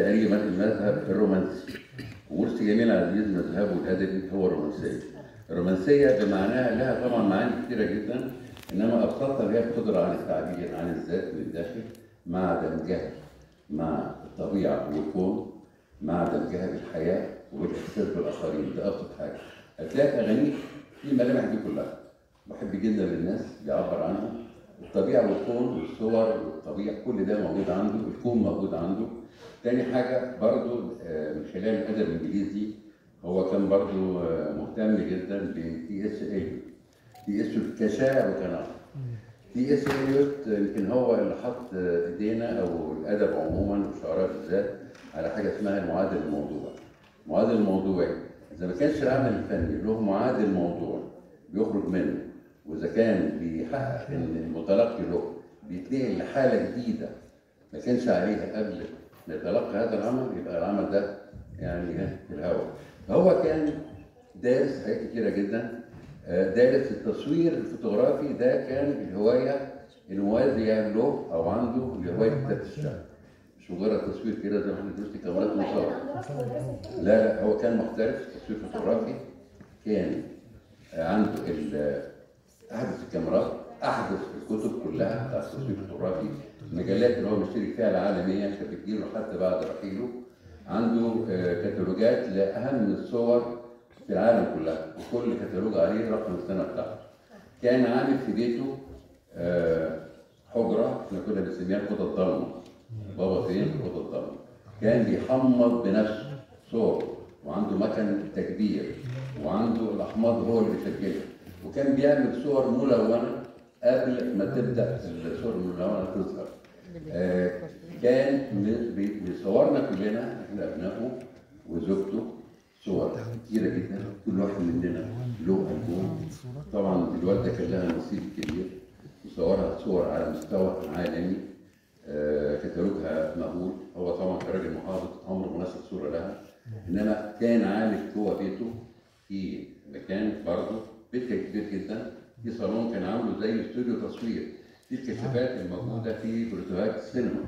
تقريبا المذهب الرومانسي ومرسي جميل عزيز مذهبه الادبي هو الرومانسيه الرومانسيه بمعناها لها طبعا معاني كثيره جدا انما ابسطها هي القدره على التعبير عن الذات من الداخل مع دمجها مع الطبيعه والكون مع دمجها بالحياه والاحساس بالاخرين ده ابسط حاجه هتلاقي في اغانيه في الملامح دي كلها بحب جدا للناس بيعبر عنها الطبيعه والكون والصور والطبيعه كل ده موجود عنده الكون موجود عنده تاني حاجه برضو آه، من خلال الادب الانجليزي هو كان برضو آه، مهتم جدا بتي اس اليوت تي اس كشاعر وكناقد تي اس اليوت يمكن هو اللي حط ايدينا او الادب عموما والشعراء بالذات على حاجه اسمها المعادل الموضوعي المعادل الموضوعي اذا ما كانش العمل الفني له معادل موضوع بيخرج منه واذا كان بيحقق ان المتلقي له بيتنقل لحاله جديده ما كانش عليها قبل ما يتلقى هذا العمل يبقى العمل ده يعني في الهواء فهو كان دارس حاجات كتيره جدا آه، دارس التصوير الفوتوغرافي ده كان الهوايه الموازيه له او عنده لهوايه كتابه الشعر مش مجرد تصوير كده زي ما احنا بندرس كاميرات مصور لا لا هو كان محترف في التصوير الفوتوغرافي كان عنده ال- احدث الكاميرات احدث الكتب كلها بتاعت التصوير الفوتوغرافي المجلات اللي هو مشترك فيها العالميه كانت بتجيله حتى بعد رحيله عنده آه، كتالوجات لاهم الصور في العالم كلها وكل كتالوج عليه رقم السنه بتاعته كان عامل في بيته آه، حجره احنا كنا بنسميها الاوضه الضلمه بابا فين الاوضه الضلمه كان بيحمض بنفسه صور وعنده مكن تكبير وعنده الاحماض هو اللي بيسجلها وكان بيعمل صور ملونه قبل ما تبدا الصور الملونه تظهر آه، كان م- بي- بيصورنا كلنا احنا ابنائه وزوجته صور كتيره جدا كل واحد مننا له البوم طبعا الوالده كان لها نصيب كبير مصورها صور على مستوى عالمي آه، كتالوجها مهول هو طبعا كراجل محافظ عمره ما نشر صوره لها انما كان عامل جوه بيته في مكان برضه بيت كان كبير جدا في صالون كان عامله زي استوديو تصوير في الكشافات الموجوده في بروتوهات السينما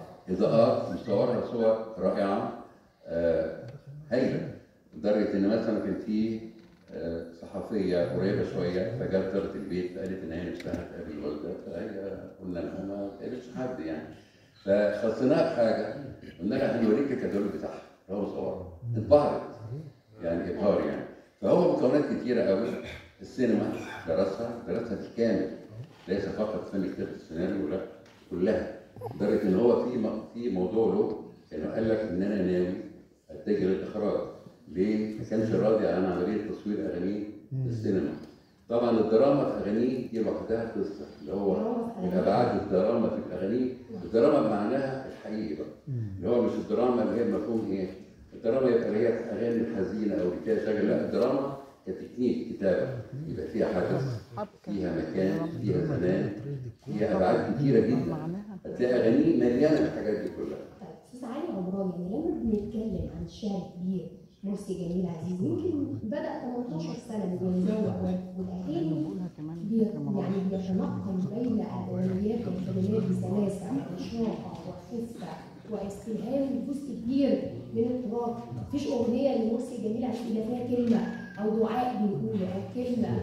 اضاءات مصورها صور رائعه آه، هايله لدرجه ان مثلا كان في آه، صحفيه قريبه شويه فجت زارت البيت قالت ان هي نفسها تقابل الوالده فهي قلنا لها ما تقابلش حد يعني فخصيناها بحاجه قلنا لها هنوريك الكتالوج بتاعها هو مصور انبهرت يعني ابهار يعني فهو مكونات كتيره قوي السينما درسها درسها بالكامل ليس فقط فن كتابه السيناريو لا كلها لدرجه ان هو في م- في موضوع له انه قال لك ان انا ناوي اتجه للاخراج ليه؟ ما كانش راضي عن عمليه تصوير اغانيه في السينما طبعا الدراما في اغانيه دي لوحدها قصه اللي هو الابعاد الدراما في الاغاني الدراما بمعناها الحقيقي بقى اللي هو مش الدراما اللي هي مفهوم ايه الدراما يبقى اللي هي اغاني حزينه او اللي فيها شغل لا الدراما كتكنيك كتابه يبقى فيها حدث فيها مكان فيها زمان فيها ابعاد كتيره جدا هتلاقي اغانيه مليانه بالحاجات دي كلها طيب استاذ علي عمران يعني لما بنتكلم عن الشعر الكبير مرسي جميل عزيز يمكن بدا 18 سنه بيزوق والاغاني بي- يعني بيتنقل بين الاغنيات والكلمات بسلاسه ورشاقه وخفه واستلهام جزء كبير من التراث مفيش اغنيه لمرسي جميل عزيز الا فيها كلمه او دعاء بنقوله او كلمه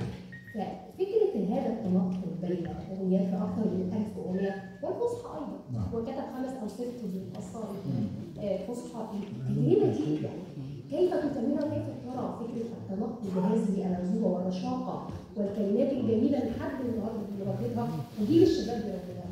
ففكره هذا التنقل بين اغنيات في اكثر من 1000 اغنيه والفصحى ايضا هو كتب خمس او ست قصائد آه، فصحى الكلمه دي يعني كيف تتمنى وكيف ترى فكره التنقل بهذه العزوبه والرشاقه والكلمات الجميله لحد النهارده بيرددها وجيل الشباب بيرددها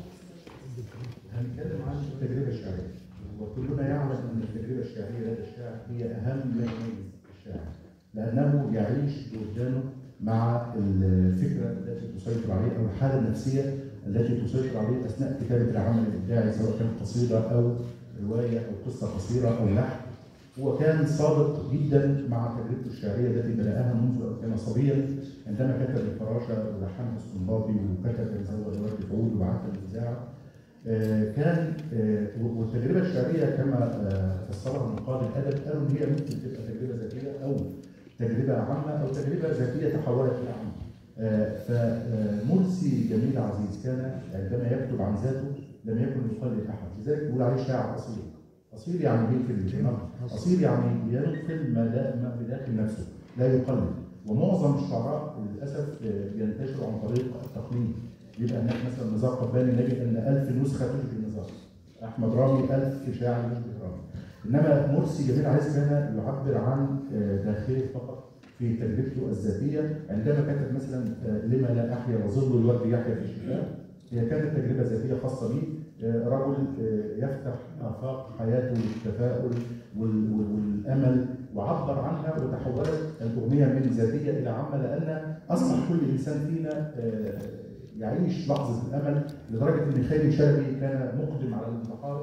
هنتكلم عن التجربة الشعرية وكلنا يعلم أن التجربة الشعرية لدى الشاعر هي أهم ما يميز الشاعر لأنه يعيش وجدانه مع الفكرة التي تسيطر عليه أو الحالة النفسية التي تسيطر عليه أثناء كتابة العمل الإبداعي سواء كانت قصيدة أو رواية أو قصة قصيرة أو لحن هو كان صادق جدا مع تجربته الشعرية التي بدأها منذ أن كان صبيا عندما كتب الفراشة ولحنها السنباطي وكتب الزوجة ذوات العود وبعث الإذاعة آه، كان آه، والتجربه الشعريه كما آه، فسرها نقاد الادب قالوا ان هي ممكن تبقى تجربه ذاتيه او تجربه عامه او تجربه ذاتيه تحولت الى عامه. آه، فمرسي جميل عزيز كان عندما يكتب عن ذاته لم يكن يقلد احد، لذلك بيقول عليه شاعر اصيل. اصيل يعني مين في الجنة اصيل يعني ينقل ما لا- ما بداخل نفسه لا يقلد ومعظم الشعراء للاسف آه، بينتشروا عن طريق التقليد يبقى هناك مثلا نزار قباني نجد ان ألف نسخه تشبه نزار احمد رامي ألف شاعر يشبه رامي انما مرسي جميل عايز كان يعبر عن آه، داخله فقط في تجربته الذاتيه عندما كتب مثلا آه، لما لا احيا وظل الورد يحيا في الشتاء هي كانت تجربه ذاتيه خاصه به آه، رجل آه، يفتح افاق حياته بالتفاؤل وال- وال- والامل وعبر عنها وتحولت الاغنيه من ذاتيه الى عامه لان اصبح كل انسان فينا آه، يعيش لحظه الامل لدرجه ان خالد شلبي كان مقدم على الانتحار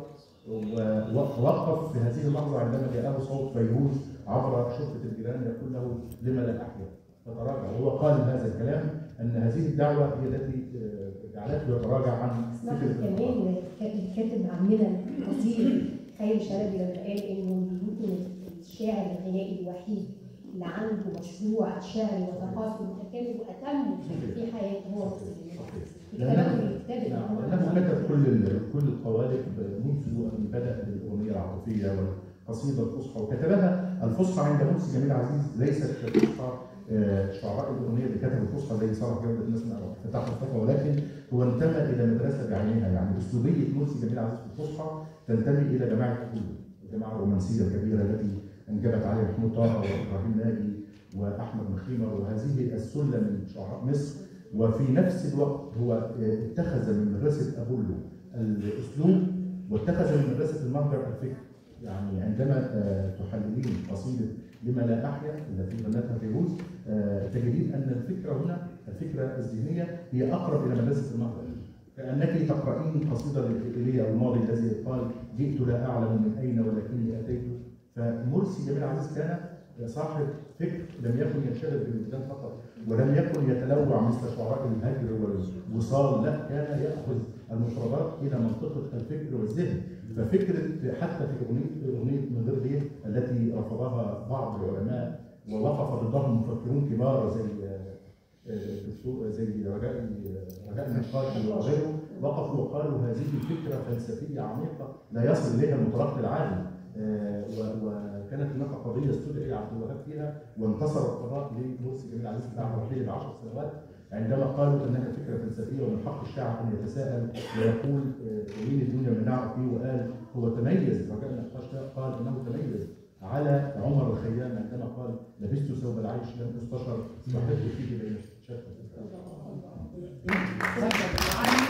ووقف في هذه اللحظه عندما جاءه صوت فيروز عبر شرطه الجيران يقول له لما لا احيا فتراجع وهو قال هذا الكلام ان هذه الدعوه هي التي آه، جعلته يتراجع عن اسمح فكره لي الانتحار. كمان الكاتب عمنا القصير خير شلبي لما قال انه يمكن الشاعر الغنائي الوحيد اللي عنده مشروع شعري وثقافي متكامل واتم في حياته هو مسلم الكلام اللي الكتاب اللي نعم، هو لأنه كتب كل ال- كل القوالب منذ أن بدأ بالأغنية العاطفية والقصيدة الفصحى وكتبها الفصحى عند مرسي جميل عزيز ليست كفصحى آه، شعراء الأغنية اللي كتبوا الفصحى زي صالح جودة مثلا أو فتح مصطفى ولكن هو انتمى إلى مدرسة بعينها يعني أسلوبية مرسي جميل عزيز في الفصحى تنتمي إلى جماعة كل الجماعة الرومانسية الكبيرة التي أنجبت علي محمود طه وإبراهيم ناجي وأحمد مخيمر وهذه السلة من شعراء مصر وفي نفس الوقت هو اتخذ من مدرسه ابولو الاسلوب واتخذ من مدرسه المهجر الفكر يعني عندما آه، تحللين قصيده لما لا احيا التي غنتها فيروز آه، تجدين ان الفكره هنا الفكره الذهنيه هي اقرب الى مدرسه المهجر كانك تقرأين قصيده ايليا الماضي الذي قال جئت لا اعلم من اين ولكني اتيت فمرسي جميل عزيز كان صاحب فكر لم يكن ينشغل بالوجدان فقط ولم يكن يتلوع مثل شعراء الهجر والوصال لا كان ياخذ المفردات الى منطقه الفكر والذهن ففكره حتى في اغنيه اغنيه من غير ليه التي رفضها بعض العلماء ووقف ضدهم مفكرون كبار زي آه، الدكتور زي رجاء رجاء النقاش وغيره وقفوا وقالوا هذه فكره فلسفيه عميقه لا يصل اليها المتلقي العادي آه، و- وكانت هناك قضيه استدعي عبد الوهاب فيها وانتصر القضاء لمرسي جميل عزيز بتاع وحيد العشر سنوات عندما قالوا انها فكره فلسفيه ومن حق الشاعر ان يتساءل ويقول آه، ومين الدنيا من نعرف فيه وقال هو تميز رجاء النقاش ده قال انه تميز على عمر الخيام عندما قال لبست ثوب العيش لم استشر واحب فيه بين شتى صح.